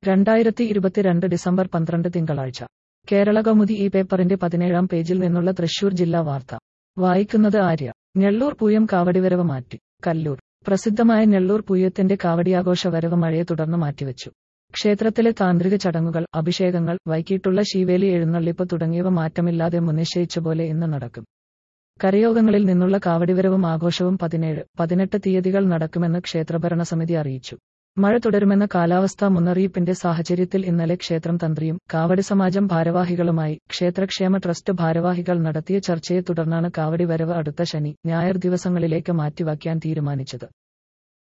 രണ്ടായിരത്തി ഇരുപത്തിരണ്ട് ഡിസംബർ പന്ത്രണ്ട് തിങ്കളാഴ്ച കേരള കൗമുദി ഈ പേപ്പറിന്റെ പതിനേഴാം പേജിൽ നിന്നുള്ള തൃശൂർ ജില്ലാ വാർത്ത വായിക്കുന്നത് ആര്യ ഞെള്ളൂർ പൂയം കാവടിവരവ് മാറ്റി കല്ലൂർ പ്രസിദ്ധമായ ഞെള്ളൂർ പൂയത്തിന്റെ കാവടിയാഘോഷ വരവ് മഴയെ തുടർന്ന് മാറ്റിവെച്ചു ക്ഷേത്രത്തിലെ താന്ത്രിക ചടങ്ങുകൾ അഭിഷേകങ്ങൾ വൈകിട്ടുള്ള ശീവേലി എഴുന്നള്ളിപ്പ് തുടങ്ങിയവ മാറ്റമില്ലാതെ മുൻനിശ്ചയിച്ച പോലെ ഇന്ന് നടക്കും കരയോഗങ്ങളിൽ നിന്നുള്ള കാവടിവരവും ആഘോഷവും പതിനേഴ് പതിനെട്ട് തീയതികൾ നടക്കുമെന്ന് ക്ഷേത്രഭരണസമിതി അറിയിച്ചു മഴ തുടരുമെന്ന കാലാവസ്ഥാ മുന്നറിയിപ്പിന്റെ സാഹചര്യത്തിൽ ഇന്നലെ ക്ഷേത്രം തന്ത്രിയും കാവടി സമാജം ഭാരവാഹികളുമായി ക്ഷേത്രക്ഷേമ ട്രസ്റ്റ് ഭാരവാഹികൾ നടത്തിയ ചർച്ചയെ തുടർന്നാണ് കാവടി വരവ് അടുത്ത ശനി ഞായർ ദിവസങ്ങളിലേക്ക് മാറ്റിവയ്ക്കാൻ തീരുമാനിച്ചത്